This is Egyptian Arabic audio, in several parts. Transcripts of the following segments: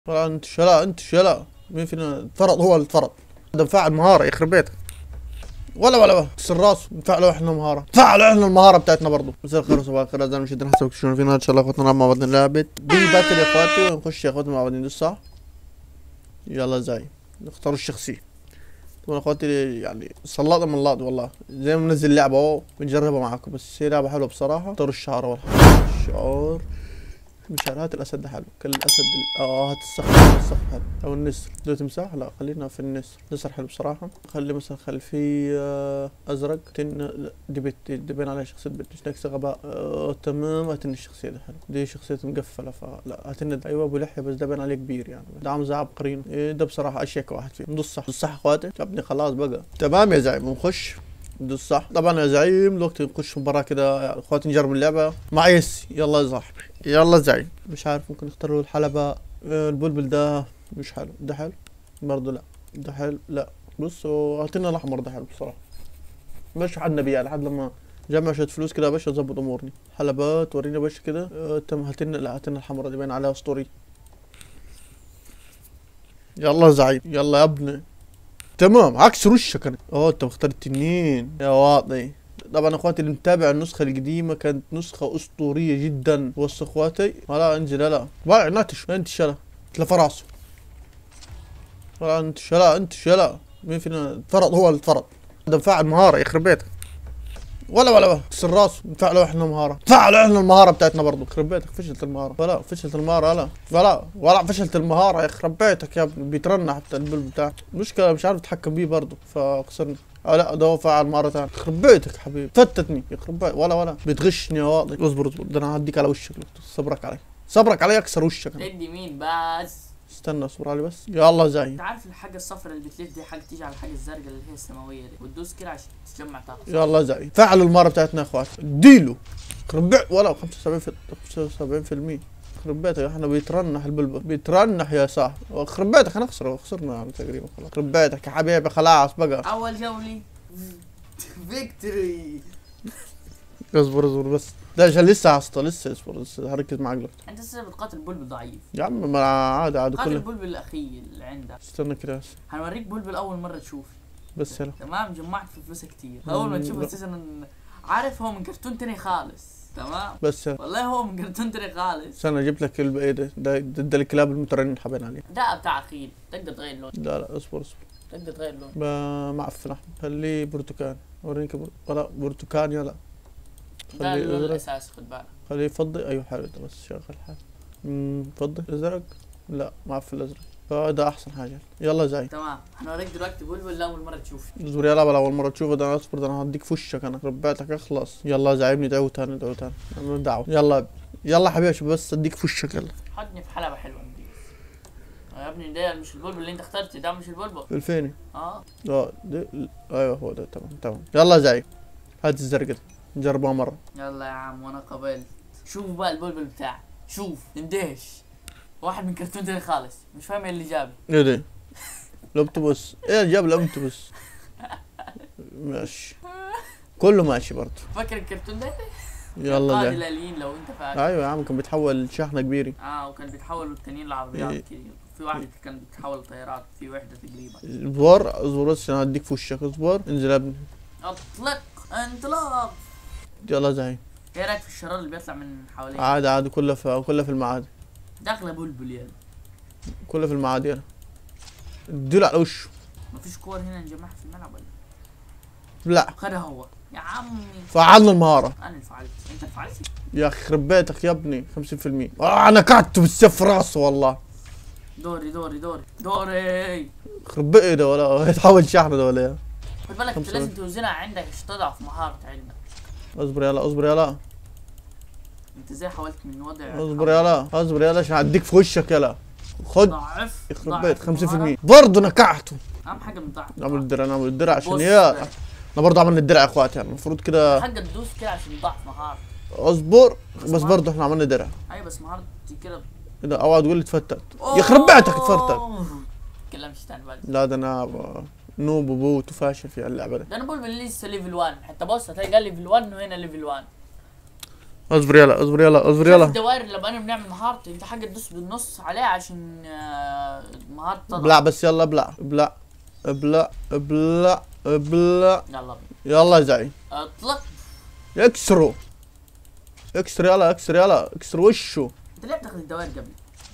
لا انت شلا انت شلا مين فينا فرض هو اللي فرض هذا مفعل مهارة يخرب بيتك ولا ولا كسر راسه نفعلوا احنا مهارة نفعلوا احنا المهارة بتاعتنا برضه مساء الخير وصباح الخير اعزائي المشاهدين حسب شلون فينا ان شاء الله اخواتنا نلعب مع بعض لعبة بي باتل يا اخواتي ونخش يا اخواتي مع بعض ندوس صح يلا زي نختار الشخصية طبعا اخواتي يعني صلاطة من اللقط والله زي ما منزل لعبة اهو بنجربها معاكم بس هي لعبة حلوة بصراحة اختاروا الشعر اول حاجة الشعار مش عارف هات الاسد ده حلو كل الاسد ال- اه هات الصخر هات الصخر حلو او النسر ده تمساح لا خلينا في النسر النسر حلو بصراحة خلي مثلا خلفية آه، ازرق تن لا دي بت دي باين عليها شخصية بت مش ناقصة غباء آه تمام هاتني الشخصية ده حلو دي شخصية مقفلة فلا هاتني ده. ايوه ابو لحية بس ده باين عليه كبير يعني ده عم زعب قرين إيه ده بصراحة اشيك واحد فيهم ندوس صح ندوس صح اخواتي جابني خلاص بقى تمام يا زعيم نخش ندوس صح طبعا يا زعيم دلوقتي نخش مباراة كده يا اخواتي نجرب اللعبة مع يسي يلا يا صاحبي يلا زعيم مش عارف ممكن نختار له الحلبة آه، البلبل ده مش حلو ده حلو برضه لا ده حلو لا بص هو هاتلنا الاحمر ده حلو بصراحة مش حدنا بيه لحد لما جمع شوية فلوس كده يا باشا ظبط امورني حلبات ورينا يا باشا كده آه، تم هاتلنا لا هاتلنا الحمرا دي باين عليها اسطوري يلا يا زعيم يلا يا ابني تمام عكس وشك انا اه انت مختار التنين يا واطي طبعا اخواتي اللي متابع النسخة القديمة كانت نسخة اسطورية جدا وسط اخواتي لا انزل لا واقع ناتش انت شلا تلف راسه لا انت شلا انت شلا مين فينا فرض هو اللي فرض هذا مفعل مهارة يخرب بيتك ولا ولا كسر راسه نفعلوا احنا مهارة نفعلوا احنا المهارة بتاعتنا برضه يخرب بيتك فشلت المهارة ولا فشلت المهارة لا ولا ولا فشلت المهارة يخرب بيتك يا ابني بيترنح حتى البل بتاعك مشكلة مش عارف اتحكم بيه برضه فخسرنا اه لا ده هو فعل مرة ثانية يخرب بيتك حبيبي فتتني يخرب بيتك ولا ولا بتغشني يا واطي اصبر اصبر ده انا هديك على وشك صبرك علي صبرك علي اكسر وشك أنا. ادي مين بس استنى اصبر علي بس يلا زي انت عارف الحاجه الصفراء اللي بتلف دي حاجه تيجي على الحاجه الزرقاء اللي هي السماويه دي وتدوس كده عشان تجمع طاقه يلا زي فعلوا المرة بتاعتنا يا اخوات اديله يخرب بيت ولا 75 في 75 في المية يخرب بيتك احنا بيترنح البلبل بيترنح يا صاحبي يخرب بيتك هنخسر خسرنا يعني تقريبا خلاص يخرب بيتك يا حبيبي خلاص بقى اول جوله فيكتوري اصبر اصبر بس ده عشان لسه عصته لسه اصبر لسه هركز معاك دلوقتي انت لسه بتقاتل بلبل ضعيف يا عم ما عادي عادي قاتل كله البلبل الاخير اللي عندك استنى كده بس هنوريك بلبل اول مره تشوف بس يلا تمام جمعت في فلوسها كتير اول ما تشوف مم. اساسا عارف هو من كرتون تاني خالص تمام بس يلا والله هو من كرتون تاني خالص استنى جبت لك الب- ايه ده ده ده, ده الكلاب المترنين حابين عليه ده بتاع اخيل تقدر تغير لون لا لا اصبر اصبر تقدر تغير لون ب- معفن احمد خليه برتقال اوريك بر... ولا برتقال يلا ده خليه اللون ازرق الاساسي خد بالك خليه فضي ايوه حلو ده بس شغل حاجه امم فضي ازرق لا معفن الازرق فده احسن حاجه يلا زي تمام هنوريك دلوقتي بلبل لاول مره تشوف اصبر يلا بلا اول مره تشوفه ده انا اصبر ده انا هديك في وشك انا ربعتك اخلص يلا زعيمني دعوه تاني دعوه تاني انا دعوه يلا يا ابني. يلا يا حبيبي شوف بس اديك في وشك يلا حطني في حلبة حلوة نضيف يا ابني ده مش البلبل اللي انت اخترته ده مش البلبل الفيني اه اه ده ايوه هو ده تمام تمام يلا زعيم هات الزرقاء دي نجربها مره يلا يا عم وانا قبلت شوف بقى البلبل بتاعي شوف اندهش واحد من كرتون تاني خالص مش فاهم ايه اللي جابه ايه ده الاوكتوبوس ايه جاب الاوكتوبوس ماشي كله ماشي برضه فاكر الكرتون ده؟ يلا قائد ده الاليين لو انت فاكر ايوه يا عم كان بيتحول شحنه كبيره اه وكان بيتحولوا التانيين لعربيات إيه. كده في واحد كان بيتحول لطيارات في وحدة تقريبا اصبر اصبر بس عشان هديك في وشك اصبر انزل يا ابني اطلق انطلاق يلا زعيم ايه رايك في الشرار اللي بيطلع من حواليه؟ عادي عادي كله في كله في المعادي داخله بلبل يلا كله في المعادي يلا اديله على وشه مفيش كور هنا نجمعها في الملعب ولا لا خدها هو يا عمي فعلنا المهاره انا اللي فعلت انت اللي فعلت يا اخي يخرب بيتك يا ابني 50% آه انا قعدته بالسيف راسه والله دوري دوري دوري دوري يخرب بيت ده ولا يتحول شحنه ده ولا ايه خد بالك انت خمسة لازم توزنها عندك عشان تضعف مهارة عندك اصبر يلا اصبر يلا انت ازاي حاولت من وضع اصبر يلا اصبر يلا عشان هديك في وشك يلا خد ضعف يخرب ضعف بيت 50% المهارة. برضه نكعته اهم حاجة من ضعف نعمل الدرع نعمل الدرع عشان بص يا بقى. انا برضه عملنا الدرع يا اخواتي يعني المفروض كده حاجة تدوس كده عشان تضعف مهارة اصبر بس بس ما- برضه احنا عملنا درع ايوه بس مهارتي كده اذا اوعى تقول لي اتفتت يخرب بيتك اتفتت أوه. تكلمش تاني بعد لا ده انا ب- نوب وبوت وفاشل في اللعبه دي ده انا بقول من لسه ليفل 1 حتى بص هتلاقي قال ليفل 1 وهنا ليفل 1 اصبر يلا اصبر يلا اصبر شوف يلا الدوائر اللي بقينا بنعمل مهارتي انت حاجة تدوس بالنص عليها عشان آه، مهارة تضغط ابلع بس يلا ابلع ابلع ابلع ابلع ابلع يلا بينا يلا يا زعيم اطلق اكسروا اكسر يلا اكسر يلا اكسر وشه انت ليه بتاخد الدوائر قبل؟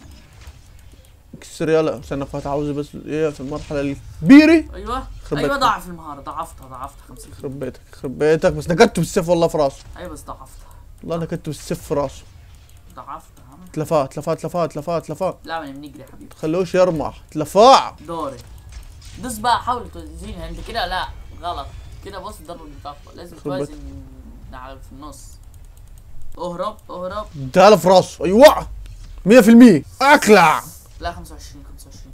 اكسر يلا استنى فات عاوز بس ايه في المرحله الكبيره ايوه خرب ايوه بيتك. ضعف المهارة ضعفتها ضعفتها 50 يخرب بيتك يخرب بيتك بس نكدت بالسيف والله في راسه ايوه بس ضعفتها والله نكدت بالسيف في راسه ضعفتها هم. تلفاه تلفاه تلفاه تلفاه تلفاه لا من بنجري يا حبيبي تخلوش يرمح تلفاع دوري دوس بقى حاول توزينها انت كده لا غلط كده بص ضرب بتاعته لازم خرب بيتك. توازن على في النص اهرب اهرب اديها له في راسه ايوه 100% اقلع لا 25 25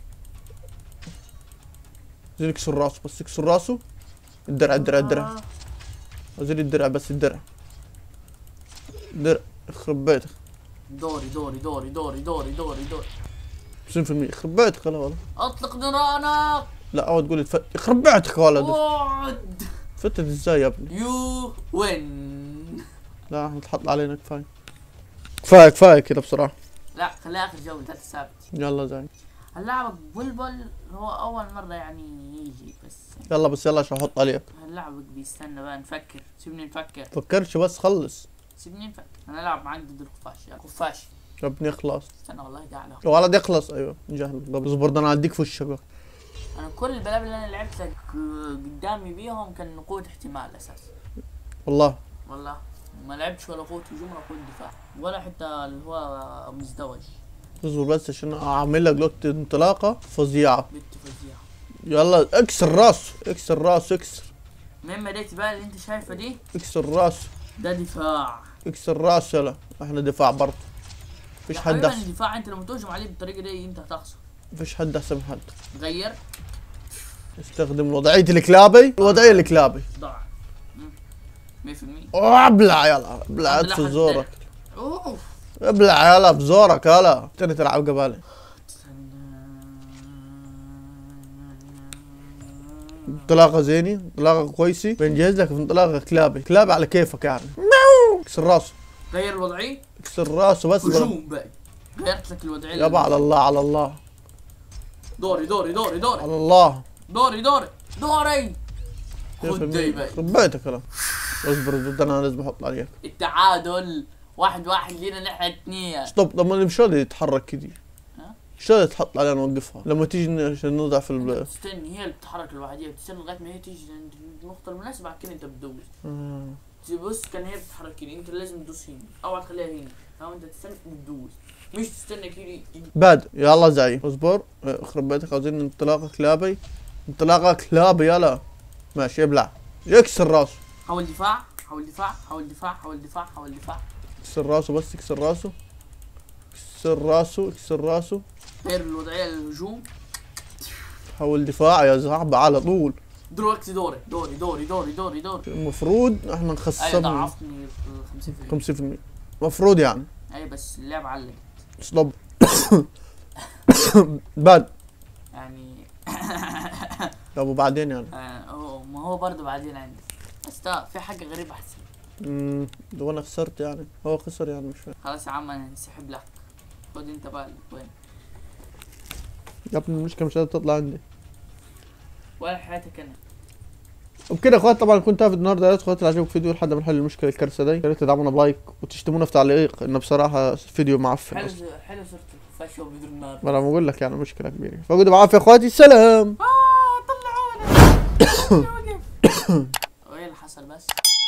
عايزين يكسر راسه بس يكسر راسه الدرع الدرع الدرع آه. عايزين الدرع بس الدرع درع يخرب بيتك دوري دوري دوري دوري دوري دوري دوري 50% يخرب بيتك هلا والله اطلق نيرانك لا اول تقول يتف... يخرب بيتك يا ولد وعد فتت ازاي يا ابني يو وين لا احنا تحط علينا كفايه كفايه كفايه كده بصراحه لا خليها اخر جوله ثالث ثابت يلا زين هنلعبك بلبل هو اول مره يعني يجي بس يلا بس يلا عشان احط عليك هنلعبك بيستنى بقى نفكر سيبني نفكر فكرش بس خلص سيبني نفكر هنلعب معاك ضد الخفاش يا خفاش يا ابني اخلص استنى والله قاعد أهو. يا ولد يخلص ايوه جهل قبل اصبر ده انا هديك في وشك بقى. انا كل البلاد اللي انا لعبت لك آه، قدامي بيهم كان نقود احتمال اساس والله والله ما لعبتش ولا قوة هجوم ولا قوة دفاع ولا حتى اللي هو مزدوج اصبر بس عشان اعمل لك دلوقتي انطلاقه فظيعه بنت فظيعة يلا اكسر راسه اكسر راسه اكسر من بديت بقى اللي انت شايفه دي اكسر راسه ده دفاع اكسر راسه يلا احنا دفاع برضه فيش يا حد حبيبي احسن الدفاع انت لما تهجم عليه بالطريقة دي انت هتخسر فيش حد احسن من حد غير استخدم وضعيه الكلابي الوضعيه الكلابي ضاع مم. 100% ابلع يلا ابلع الحمد في لله زورك اوف ابلع يلا بزورك يلا تاني تلعب قبالي انطلاقه زيني انطلاقه كويسه بنجهز لك في انطلاقه كلابي كلابي على كيفك يعني اكسر راسه غير الوضعية اكسر راسه بس بلا- هجوم بقى غيرت لك الوضعية يابا على الله على الله دوري دوري دوري دوري على الله دوري دوري دوري كيف خد دي بقى يخرب بيتك يلا اصبر ضد انا لازم احط عليك التعادل واحد واحد لينا نحن اثنين ستوب لما مش راضي يتحرك كذي ها؟ مش راضي تحط علينا نوقفها لما تيجي ن- عشان نوضع في انت ال بتستني هي اللي بتتحرك لوحدها بتستنى لغايه ما هي تيجي عند النقطه المناسبه بعد كده انت بتدوس آه. تبص كان هي بتتحرك هنا انت لازم تدوس هنا اوعى تخليها هنا او انت تستنى وتدوس مش تستنى كده باد يلا زي اصبر اه، اخرب بيتك عاوزين انطلاقه كلابي انطلاقه كلابي يلا ماشي ابلع يكسر راسه حاول دفاع حاول دفاع حاول دفاع حاول دفاع حاول دفاع يكسر راسه بس يكسر راسه يكسر راسه يكسر راسه غير الوضعيه للهجوم حاول دفاع يا صاحبي على طول دلوقتي دوري دوري دوري دوري دوري دوري المفروض احنا اي نخصم ضعفني 50% 50% المفروض يعني اي بس اللعب علق ستوب باد يعني طب وبعدين يعني آه، هو ما هو برضه بعدين عندي بس تا- في حاجه غريبه احسن امم لو انا خسرت يعني هو خسر يعني مش فاهم خلاص يا عم انا هنسحب لك خد انت بقى وين يا ابني المشكله مش قادر تطلع عندي ولا حياتك انا وبكده يا اخوات طبعا كنت هافد النهارده يا ريت اخوات اللي عجبك فيديو لحد ما نحل المشكله الكارثه دي يا ريت تدعمونا بلايك وتشتمونا في تعليق انه بصراحه فيديو معفن حلو اصلا حلو صرت الخفاش وهو بدون نار ما انا بقول لك يعني مشكله كبيره فقولوا بعافيه يا اخواتي سلام اه طلعونا وين اللي حصل بس